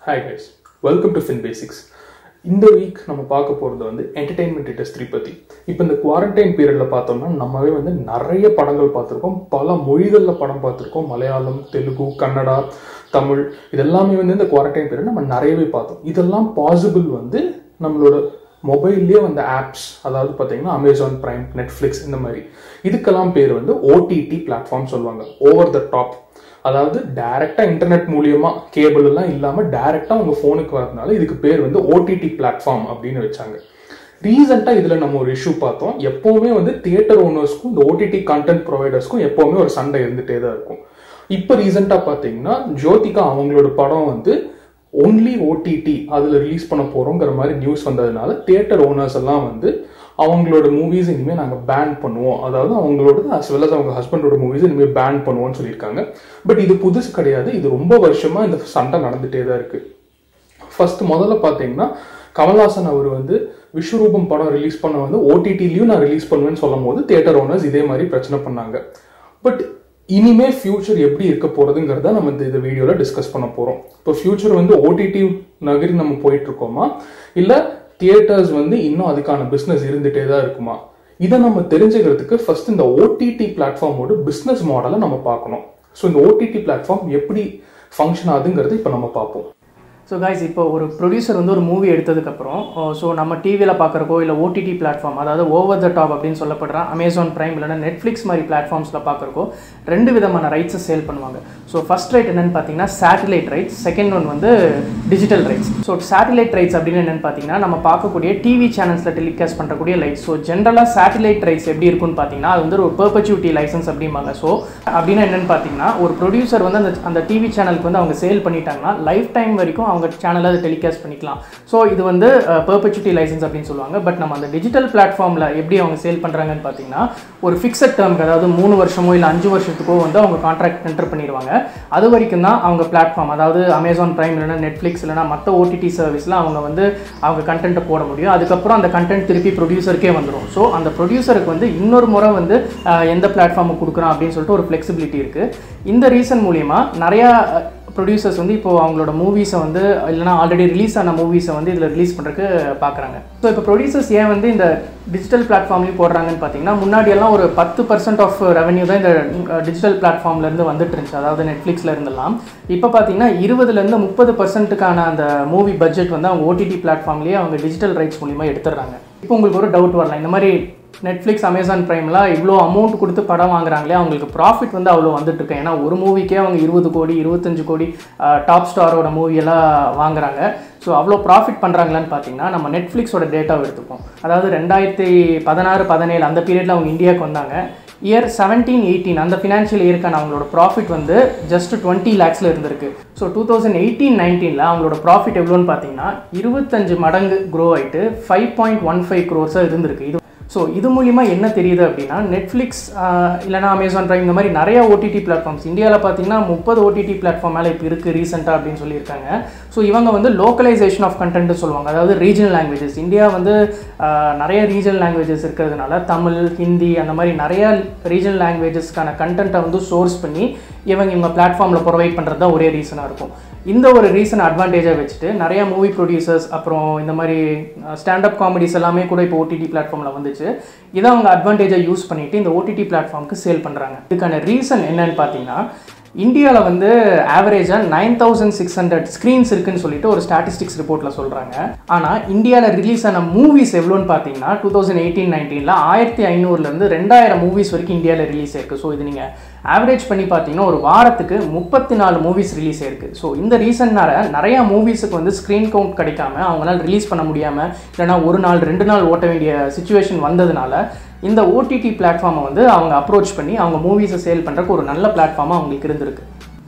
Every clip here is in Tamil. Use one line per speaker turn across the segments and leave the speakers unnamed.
hi guys welcome to Fin Basics இந்த வீக் நம்ம பார்க்க போகிறது வந்து என்டர்டெயின்மெண்ட் இண்டஸ்ட்ரி பற்றி இப்போ இந்த குவாரண்டைன் பீரியடில் பார்த்தோம்னா நம்மவே வந்து நிறைய படங்கள் பார்த்துருக்கோம் பல மொழிகளில் படம் பார்த்துருக்கோம் மலையாளம் தெலுங்கு கன்னடா தமிழ் இதெல்லாமே வந்து இந்த குவாரண்டைன் பீரியட் நம்ம நிறையவே பார்த்தோம் இதெல்லாம் பாசிபிள் வந்து நம்மளோட மொபைல்லேயே வந்த ஆப்ஸ் அதாவது பார்த்தீங்கன்னா அமேசான் பிரைம் நெட்ஃப்ளிக்ஸ் இந்த மாதிரி இதுக்கெல்லாம் பேர் வந்து ஓடிடி பிளாட்ஃபார்ம் சொல்லுவாங்க ஓவர் த டாப் அதாவது டைரக்டா இன்டர்நெட் மூலியமா கேபிள் எல்லாம் இல்லாம டைரக்டா உங்க போனுக்கு வரதுனால இதுக்கு பேர் வந்து ஓடிடி பிளாட்ஃபார்ம் அப்படின்னு வச்சாங்க ரீசெண்டா இதுல நம்ம ஒரு இஷ்யூ பார்த்தோம் எப்பவுமே வந்து தியேட்டர் ஓனர்ஸ்க்கும் இந்த ஓடிடி கண்டென்ட் ப்ரொவைடர்ஸ்க்கும் எப்பவுமே ஒரு சண்டை இருந்துட்டே தான் இருக்கும் இப்போ ரீசெண்டா பாத்தீங்கன்னா ஜோதிகா அவங்களோட படம் வந்து ஒன்லி ஓடிடி அதில் ரிலீஸ் பண்ண போகிறோங்கிற மாதிரி நியூஸ் வந்ததுனால தியேட்டர் ஓனர்ஸ் எல்லாம் வந்து அவங்களோட மூவிஸ் இனிமேல் நாங்கள் பேன் பண்ணுவோம் அதாவது அவங்களோட அஸ் வெல் அஸ் அவங்க ஹஸ்பண்டோட மூவிஸ் இனிமேல் பேன் பண்ணுவோம்னு சொல்லியிருக்காங்க பட் இது புதுசு கிடையாது இது ரொம்ப வருஷமாக இந்த சண்டை நடந்துகிட்டே தான் இருக்குது ஃபர்ஸ்ட் முதல்ல பார்த்தீங்கன்னா கமல்ஹாசன் அவர் வந்து விஸ்வரூபம் படம் ரிலீஸ் பண்ண வந்து ஓடிடிலையும் நான் ரிலீஸ் பண்ணுவேன்னு சொல்லும் போது தியேட்டர் ஓனர்ஸ் இதே மாதிரி பிரச்சனை பண்ணாங்க பட் இனிமே ஃபியூச்சர் எப்படி இருக்க போறதுங்கிறத நம்ம இந்த இந்த வீடியோல டிஸ்கஸ் பண்ண போறோம் இப்போ ஃபியூச்சர் வந்து ஓடிடி நகரி நம்ம போயிட்டு இருக்கோமா இல்ல தியேட்டர்ஸ் வந்து இன்னும் அதுக்கான பிசினஸ் இருந்துட்டே தான் இருக்குமா இதை நம்ம தெரிஞ்சுக்கிறதுக்கு ஃபர்ஸ்ட் இந்த ஓடிடி பிளாட்ஃபார்மோட பிசினஸ் மாடலை நம்ம பார்க்கணும் ஸோ இந்த ஓடிடி பிளாட்ஃபார்ம் எப்படி ஃபங்க்ஷன் ஆகுதுங்கிறது இப்போ நம்ம பார்ப்போம்
ஸோ கைஸ் இப்போ ஒரு ப்ரொடியூசர் வந்து ஒரு மூவி எடுத்ததுக்கப்புறம் ஸோ நம்ம டிவியில் பார்க்குறக்கோ இல்லை ஓடிடி பிளாட்ஃபார்ம் அதாவது ஓவர் த டாப் அப்படின்னு சொல்லப்படுற அமேசான் பிரைம் இல்லைனா நெட்ஃப்ளிக்ஸ் மாதிரி பிளாட்ஃபார்ம்ஸில் பார்க்குறக்கோ ரெண்டு விதமான ரைட்ஸை சேல் பண்ணுவாங்க ஸோ ஃபர்ஸ்ட் ரைட் என்னென்னு பார்த்தீங்கன்னா சேட்டலைட் ரைட்ஸ் செகண்ட் ஒன் வந்து digital rights so satellite rights அப்படின்னு என்னென்னு பார்த்தீங்கன்னா நம்ம பார்க்கக்கூடிய டிவி சேனல்ஸில் டெலிகாஸ்ட் பண்ணுறக்கூடிய லைட்ஸ் ஸோ ஜென்ரலாக சேட்டலைட் ரைட்ஸ் எப்படி இருக்குன்னு பார்த்தீங்கன்னா அது வந்து ஒரு பெர்பச்சுவிட்டி லைசன்ஸ் அப்படிம்பாங்க ஸோ அப்படின்னா என்னென்னு பார்த்தீங்கன்னா ஒரு ப்ரொடியூசர் வந்து அந்த அந்த டிவி சேனலுக்கு வந்து அவங்க சேல் பண்ணிட்டாங்கன்னா லைஃப் டைம் வரைக்கும் அவங்க சேனலில் அதை டெலிகாஸ்ட் பண்ணிக்கலாம் ஸோ இது வந்து பெர்பச்சுவிட்டி லைசன்ஸ் அப்படின்னு சொல்லுவாங்க பட் நம்ம அந்த டிஜிட்டல் பிளாட்ஃபார்மில் எப்படி அவங்க சேல் பண்ணுறாங்கன்னு பார்த்தீங்கன்னா ஒரு ஃபிக்ஸட் டேர்ம்க்கு அதாவது மூணு வருஷமோ இல்லை அஞ்சு வருஷத்துக்கோ வந்து அவங்க கான்ட்ராக்ட் என்டர் பண்ணிடுவாங்க அது வரைக்கும் தான் அவங்க பிளாட்ஃபார்ம் அதாவது அமேசான் பிரைம் இல்லைனா நெட்ஃப்ளிக்ஸ் இல்லைனா மற்ற ஓடிடி சர்வீஸில் அவங்க வந்து அவங்க கண்டென்ட்டை போட முடியும் அதுக்கப்புறம் அந்த கண்டென்ட் திருப்பி ப்ரொடியூசருக்கே வந்துடும் ஸோ அந்த ப்ரொடியூசருக்கு வந்து இன்னொரு முறை வந்து எந்த பிளாட்ஃபார்முக்கு கொடுக்குறோம் அப்படின்னு சொல்லிட்டு ஒரு ஃப்ளெக்சிபிலிட்டி இருக்குது இந்த ரீசன் மூலிமா நிறையா ப்ரொடியூசர்ஸ் வந்து இப்போ அவங்களோட மூவிஸை வந்து இல்லைனா ஆல்ரெடி ரிலீஸ் ஆன மூவிஸை வந்து இதில் ரிலீஸ் பண்ணுறதுக்கு பார்க்குறாங்க ஸோ இப்போ ப்ரொடியூசர்ஸ் ஏன் வந்து இந்த டிஜிட்டல் பிளாட்ஃபார்ம்லேயும் போடுறாங்கன்னு பார்த்தீங்கன்னா முன்னாடியெல்லாம் ஒரு பத்து பர்சன்ட் ஆஃப் ரெவன்யூ தான் இந்த டிஜிட்டல் பிளாட்ஃபார்ம்லேருந்து வந்துட்டு இருந்துச்சு அதாவது நெட்ஃப்ளிக்ஸில் இருந்தெல்லாம் இப்போ பார்த்தீங்கன்னா இருபதுலேருந்து முப்பது பர்சன்ட்டுக்கான அந்த மூவி பட்ஜெட் வந்து அவங்க ஓடிடி பிளாட்ஃபார்ம்லேயே அவங்க டிஜிட்டல் ரைட்ஸ் மூலிமா எடுத்துடுறாங்க இப்போ உங்களுக்கு ஒரு டவுட் வரலாம் இந்த மாதிரி நெட்ஃப்ளிக்ஸ் அமேசான் ப்ரைம்லாம் இவ்வளோ அமௌண்ட் கொடுத்து படம் வாங்குறாங்களே அவங்களுக்கு ப்ராஃபிட் வந்து அவ்வளோ வந்துட்டு இருக்கு ஏன்னா ஒரு மூவிக்கே அவங்க இருபது கோடி இருபத்தஞ்சு கோடி டாப் ஸ்டாரோட மூவியெல்லாம் வாங்குறாங்க ஸோ அவ்வளோ ப்ராஃபிட் பண்ணுறாங்களான்னு பார்த்தீங்கன்னா நம்ம நெட்ஃப்ளிக்ஸோட டேட்டாவை எடுத்துப்போம் அதாவது ரெண்டாயிரத்தி பதினாறு பதினேழு அந்த பீரியடில் அவங்க இந்தியாவுக்கு வந்தாங்க இயர் செவன்டீன் எயிட்டீன் அந்த ஃபினான்ஷியல் இயருக்கான அவங்களோட ப்ராஃபிட் வந்து ஜஸ்ட் டுவெண்ட்டி லேக்ஸில் இருந்திருக்கு ஸோ டூ தௌசண்ட் எயிட்டீன் நைன்டீனில் அவங்களோட ப்ராஃபிட் எவ்வளோன்னு பார்த்தீங்கன்னா இருபத்தஞ்சு மடங்கு க்ரோ ஆகிட்டு ஃபைவ் பாயிண்ட் ஒன் ஃபைவ் க்ரோர்ஸாக இருந்திருக்கு இது ஸோ இது மூலிமா என்ன தெரியுது அப்படின்னா நெட்ஃப்ளிக்ஸ் இல்லைனா அமேசான் ப்ரைம் இந்த மாதிரி நிறைய ஓடிடி பிளாட்ஃபார்ம்ஸ் இந்தியாவில் பார்த்தீங்கன்னா முப்பது ஓடிடி பிளாட்ஃபார்ம் மேலே இப்போ இருக்குது ரீசெண்டாக அப்படின்னு சொல்லியிருக்காங்க ஸோ இவங்க வந்து லோக்கலைசேஷன் ஆஃப் கண்டென்ட் சொல்லுவாங்க அதாவது ரீஜனல் லாங்குவேஜஸ் இந்தியா வந்து நிறைய ரீஜனல் லாங்குவேஜஸ் இருக்கிறதுனால தமிழ் ஹிந்தி அந்த மாதிரி நிறைய ரீஜனல் லாங்குவேஜஸ்க்கான கண்டென்ட்டை வந்து சோர்ஸ் பண்ணி இவங்க இவங்க பிளாட்ஃபார்மில் ப்ரொவைட் பண்ணுறது தான் ஒரே ரீசனாக இருக்கும் இந்த ஒரு ரீசன் அட்வான்டேஜாக வச்சுட்டு நிறைய மூவி ப்ரொடியூசர்ஸ் அப்புறம் இந்த மாதிரி ஸ்டாண்டப் காமெடிஸ் எல்லாமே கூட இப்போ ஓடிடி பிளாட்ஃபார்மில் வந்துச்சு இதை அவங்க அட்வான்டேஜாக யூஸ் பண்ணிவிட்டு இந்த ஓடிடி பிளாட்ஃபார்முக்கு சேல் பண்ணுறாங்க இதுக்கான ரீசன் என்னன்னு பார்த்தீங்கன்னா இந்தியாவில் வந்து ஆவரேஜாக nine thousand six hundred screens இருக்குன்னு சொல்லிட்டு ஒரு ஸ்டாட்டிஸ்டிக்ஸ் ரிப்போர்ட்டில் சொல்கிறாங்க ஆனால் இந்தியாவில் ரிலீஸ் ஆன மூவிஸ் எவ்வளோன்னு பார்த்தீங்கன்னா டூ தௌசண்ட் எயிட்டீன் நைன்டீனில் ஆயிரத்தி ஐநூறுலேருந்து ரெண்டாயிரம் மூவிஸ் வரைக்கும் இந்தியாவில் ரிலீஸ் ஆயிருக்கு ஸோ இது நீங்கள் ஆவரேஜ் பண்ணி பார்த்தீங்கன்னா ஒரு வாரத்துக்கு முப்பத்தி நாலு மூவிஸ் ரிலீஸ் ஆயிருக்கு ஸோ இந்த ரீசன்னால நிறையா மூவிஸுக்கு வந்து ஸ்க்ரீன் கவுண்ட் கிடைக்காம அவங்களால ரிலீஸ் பண்ண முடியாமல் இல்லைனா ஒரு நாள் ரெண்டு நாள் ஓட்ட வேண்டிய சுச்சுவேஷன் வந்ததுனால இந்த ஓடிடி பிளாட்ஃபார்மை வந்து அவங்க அப்ரோச் பண்ணி அவங்க மூவிஸை சேல் பண்ணுறக்கு ஒரு நல்ல பிளாட்ஃபார்மாக அவங்களுக்கு இருந்திருக்கு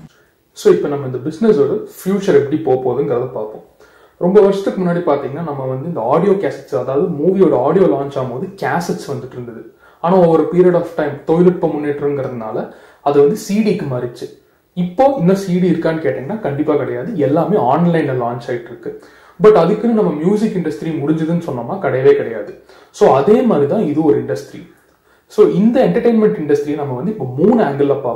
ஸோ இப்போ நம்ம இந்த பிஸ்னஸோட ஃபியூச்சர் எப்படி போக போகுதுங்கிறத பார்ப்போம் ரொம்ப வருஷத்துக்கு முன்னாடி பார்த்தீங்கன்னா நம்ம வந்து இந்த ஆடியோ கேசட்ஸ் அதாவது மூவியோட ஆடியோ லான்ச் ஆகும்போது கேசட்ஸ் வந்துட்டு இருந்தது ஆனால் ஒரு பீரியட் ஆஃப் டைம் தொழில்நுட்ப முன்னேற்றங்கிறதுனால அது வந்து சிடிக்கு மாறிச்சு இப்போ இன்னும் சிடி இருக்கான்னு கேட்டிங்கன்னா கண்டிப்பாக கிடையாது எல்லாமே ஆன்லைனில் லான்ச் ஆகிட்டு இருக்கு பட் அதுக்குன்னு நம்ம மியூசிக் இண்டஸ்ட்ரி முடிஞ்சதுன்னு சொன்னோமா கிடையவே கிடையாது ஸோ அதே மாதிரி தான் இது ஒரு இண்டஸ்ட்ரி ஸோ இந்த என்டர்டைன்மெண்ட் இண்டஸ்ட்ரியை நம்ம வந்து இப்போ மூணு ஆங்கிளில் பார்ப்போம்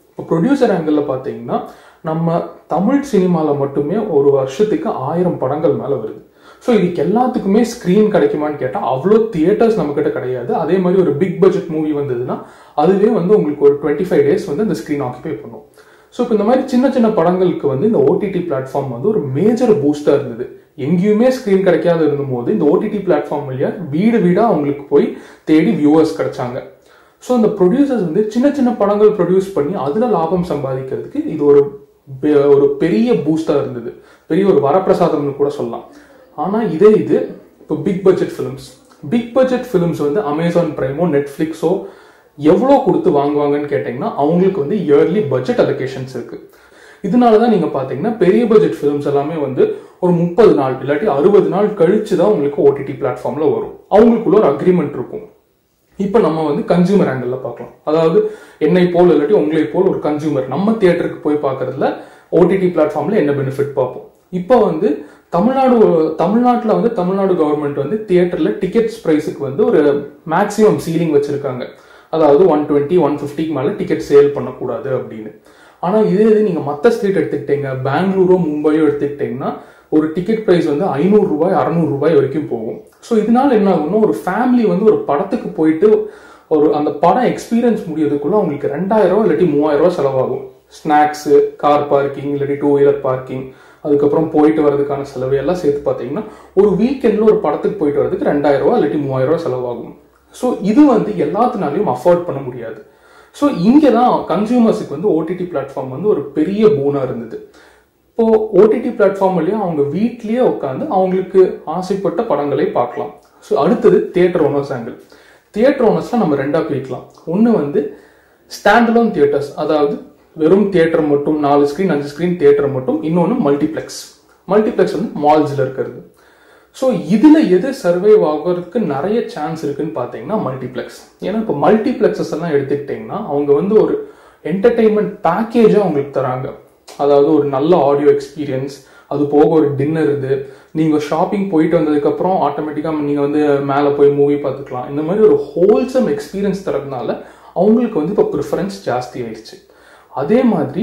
இப்போ ப்ரொடியூசர் ஆங்கிளில் பார்த்தீங்கன்னா நம்ம தமிழ் சினிமாவில் மட்டுமே ஒரு வருஷத்துக்கு ஆயிரம் படங்கள் மேலே வருது ஸோ இதுக்கு எல்லாத்துக்குமே ஸ்க்ரீன் கிடைக்குமான்னு கேட்டால் அவ்வளோ தியேட்டர்ஸ் நம்மக்கிட்ட கிடையாது அதே மாதிரி ஒரு பிக் பட்ஜெட் மூவி வந்ததுன்னா அதுவே வந்து உங்களுக்கு ஒரு டுவெண்ட்டி ஃபைவ் டேஸ் வந்து அந்த ஸ்க்ரீன் ஆக்குபை பண்ணும் ஸோ இப்போ இந்த மாதிரி சின்ன சின்ன படங்களுக்கு வந்து இந்த ஓடிடி பிளாட்ஃபார்ம் வந்து ஒரு மேஜர் பூஸ்டாக இருந்தது எங்கேயுமே ஸ்க்ரீன் கிடைக்காத இருந்தபோது இந்த ஓடிடி பிளாட்ஃபார்ம் வழியா வீடு வீடாக அவங்களுக்கு போய் தேடி வியூவர்ஸ் கிடைச்சாங்க ஸோ அந்த ப்ரொடியூசர்ஸ் வந்து சின்ன சின்ன படங்கள் ப்ரொடியூஸ் பண்ணி அதில் லாபம் சம்பாதிக்கிறதுக்கு இது ஒரு பெ- ஒரு பெரிய பூஸ்டாக இருந்தது பெரிய ஒரு வரப்பிரசாதம்னு கூட சொல்லலாம் ஆனால் இதே இது இப்போ big budget films big budget films வந்து அமேசான் பிரைமோ நெட்ஃப்ளிக்ஸோ எவ்வளோ கொடுத்து வாங்குவாங்கன்னு கேட்டிங்கன்னா அவங்களுக்கு வந்து இயர்லி பட்ஜெட் அலோகேஷன்ஸ் இருக்கு இதனால தான் நீங்கள் பார்த்தீங்கன்னா பெரிய பட்ஜெட் ஃபிலிம்ஸ் எல்லாமே வந்து ஒரு முப்பது நாள் இல்லாட்டி அறுபது நாள் கழிச்சு தான் உங்களுக்கு ஓடிடி பிளாட்ஃபார்மில் வரும் அவங்களுக்குள்ள ஒரு அக்ரிமெண்ட் இருக்கும் இப்போ நம்ம வந்து கன்சியூமர் ஆங்கிளில் பார்க்கலாம் அதாவது என்னை போல் இல்லாட்டி உங்களை போல் ஒரு கன்சியூமர் நம்ம தியேட்டருக்கு போய் பார்க்கறதுல ஓடிடி பிளாட்ஃபார்மில் என்ன பெனிஃபிட் பார்ப்போம் இப்போ வந்து தமிழ்நாடு தமிழ்நாட்டில் வந்து தமிழ்நாடு கவர்மெண்ட் வந்து தியேட்டரில் டிக்கெட்ஸ் ப்ரைஸுக்கு வந்து ஒரு மேக்ஸிமம் சீலிங் வச்சிருக்காங்க அதாவது ஒன் டுவெண்ட்டி ஒன் ஃபிஃப்டிக்கு மேலே டிக்கெட் சேல் பண்ணக்கூடாது அப்படின்னு ஆனால் இதே இது நீங்கள் மற்ற ஸ்ட்ரீட் எடுத்துக்கிட்டீங்க பெங்களூரோ மும்பையோ எடுத்துக்கிட்டீங்கன்னா ஒரு டிக்கெட் ப்ரைஸ் வந்து ஐநூறு ரூபாய் அறநூறு ரூபாய் வரைக்கும் போகும் ஸோ இதனால என்ன ஆகும்னா ஒரு ஃபேமிலி வந்து ஒரு படத்துக்கு போயிட்டு ஒரு அந்த படம் எக்ஸ்பீரியன்ஸ் முடியறதுக்குள்ள அவங்களுக்கு ரெண்டாயிரம் ரூபாய் இல்லாட்டி மூவாயிரம் ரூபாய் செலவாகும் ஸ்நாக்ஸு கார் பார்க்கிங் இல்லாட்டி டூ வீலர் பார்க்கிங் அதுக்கப்புறம் போயிட்டு வரதுக்கான செலவு எல்லாம் சேர்த்து பார்த்தீங்கன்னா ஒரு வீக்கெண்டில் ஒரு படத்துக்கு போயிட்டு வரதுக்கு ரெண்டாயிரம் ரூபாய் இல்லாட்டி மூவாயிரம் ரூபாய் செலவாகும் ஸோ இது வந்து எல்லாத்தினாலையும் அஃபோர்ட் பண்ண முடியாது ஸோ இங்கே தான் கன்சியூமர்ஸுக்கு வந்து ஓடிடி பிளாட்ஃபார்ம் வந்து ஒரு பெரிய பூனாக இருந்தது இப்போ ஓடிடி பிளாட்ஃபார்ம் வழியா அவங்க வீட்லயே உட்காந்து அவங்களுக்கு ஆசைப்பட்ட படங்களை பார்க்கலாம் ஸோ அடுத்தது தியேட்டர் ஓனர்ஸ் ஆங்கிள் தியேட்டர் ஓனர்ஸ்ல நம்ம ரெண்டா பிரிக்கலாம் ஒன்று வந்து ஸ்டாண்டலோன் தியேட்டர்ஸ் அதாவது வெறும் தியேட்டர் மட்டும் நாலு ஸ்க்ரீன் அஞ்சு ஸ்க்ரீன் தியேட்டர் மட்டும் இன்னொன்று மல்டிப்ளெக்ஸ் மல்டிப்ளெக்ஸ் வந்து மால்ஸில் இருக்கிறது ஸோ இதில் எது சர்வைவ் ஆகிறதுக்கு நிறைய சான்ஸ் இருக்குன்னு பார்த்தீங்கன்னா மல்டிப்ளெக்ஸ் ஏன்னா இப்போ மல்டிப்ளெக்ஸஸ் எல்லாம் எடுத்துக்கிட்டிங்கன்னா அவங்க வந்து ஒரு என்டர்டெயின்மெண்ட் பேக்கேஜாக அவங்களுக்கு தராங்க அதாவது ஒரு நல்ல ஆடியோ எக்ஸ்பீரியன்ஸ் அது போக ஒரு டின்னர் இது நீங்கள் ஷாப்பிங் போயிட்டு வந்ததுக்கப்புறம் ஆட்டோமேட்டிக்காக நீங்கள் வந்து மேலே போய் மூவி பார்த்துக்கலாம் இந்த மாதிரி ஒரு ஹோல்சம் எக்ஸ்பீரியன்ஸ் தரதுனால அவங்களுக்கு வந்து இப்போ ப்ரிஃபரன்ஸ் ஜாஸ்தி ஆயிடுச்சு அதே மாதிரி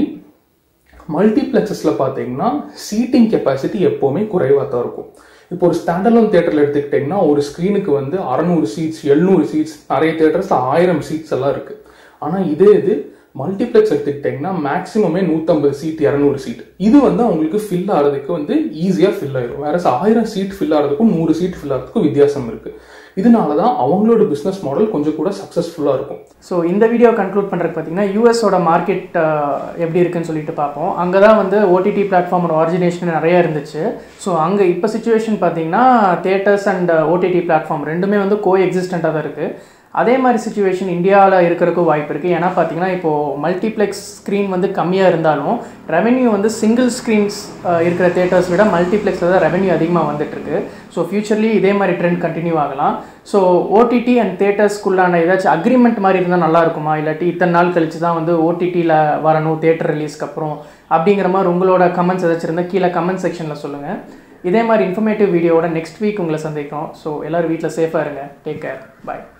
மல்டிப்ளெக்ஸஸில் பார்த்தீங்கன்னா சீட்டிங் கெப்பாசிட்டி எப்போவுமே குறைவாக தான் இருக்கும் இப்போ ஒரு ஸ்டாண்டலோன் தேட்டரில் எடுத்துக்கிட்டிங்கன்னா ஒரு ஸ்க்ரீனுக்கு வந்து அறநூறு சீட்ஸ் எழுநூறு சீட்ஸ் நிறைய தேட்டர்ஸில் ஆயிரம் சீட்ஸ் எல்லாம் இருக்குது ஆனால் இதே இது மல்டிப்ளெக்ஸ் எடுத்துக்கிட்டிங்கன்னா மேக்ஸிமமே நூற்றம்பது சீட் இரநூறு சீட் இது வந்து அவங்களுக்கு ஃபில் ஆகிறதுக்கு வந்து ஈஸியாக ஃபில் ஆயிரும் வேற ஆயிரம் சீட் ஃபில் ஆகிறதுக்கும் நூறு சீட் ஃபில் ஆகிறதுக்கும் வித்தியாசம் இருக்குது இதனால தான் அவங்களோட பிஸ்னஸ் மாடல் கொஞ்சம் கூட சக்ஸஸ்ஃபுல்லாக இருக்கும்
ஸோ இந்த வீடியோ கன்க்ளூட் பண்ணுறதுக்கு பார்த்தீங்கன்னா யூஎஸோட மார்க்கெட் எப்படி இருக்குன்னு சொல்லிட்டு பார்ப்போம் அங்கே தான் வந்து ஓடிடி பிளாட்ஃபார்மோட ஆரிஜினேஷன் நிறைய இருந்துச்சு ஸோ அங்கே இப்போ சுச்சுவேஷன் பார்த்தீங்கன்னா தேட்டர்ஸ் அண்ட் ஓடிடி பிளாட்ஃபார்ம் ரெண்டுமே வந்து கோ எக்ஸிஸ்டண்ட்டாக தான் இருக்குது அதே மாதிரி சுச்சுவேஷன் இந்தியாவில் இருக்கிறதுக்கும் வாய்ப்பு இருக்குது ஏன்னா பார்த்தீங்கன்னா இப்போது மல்டிப்ளெக்ஸ் ஸ்க்ரீன் வந்து கம்மியாக இருந்தாலும் ரெவென்யூ வந்து சிங்கிள் ஸ்க்ரீன்ஸ் இருக்கிற தேட்டர்ஸ் விட மல்டிப்ளெக்ஸில் தான் ரெவென்யூ அதிகமாக வந்துட்டுருக்கு ஸோ ஃபியூச்சர்லி இதே மாதிரி ட்ரெண்ட் கண்டினியூ ஆகலாம் ஸோ ஓடிடி அண்ட் தேட்டர்ஸ்க்குள்ளான ஏதாச்சும் அக்ரிமெண்ட் மாதிரி இருந்தால் நல்லா இருக்குமா இல்லாட்டி இத்தனை நாள் கழிச்சு தான் வந்து ஓடிடியில் வரணும் தேட்டர் ரிலீஸ்க்கு அப்புறம் அப்படிங்கிற மாதிரி உங்களோட கமெண்ட்ஸ் ஏதாச்சும் இருந்தால் கீழே கமெண்ட் செக்ஷனில் சொல்லுங்கள் இதே மாதிரி இன்ஃபர்மேட்டிவ் வீடியோவோட நெக்ஸ்ட் வீக் உங்களை சந்திக்கிறோம் ஸோ எல்லோரும் வீட்டில் சேஃபாக இருங்க டேக் கேர் பாய்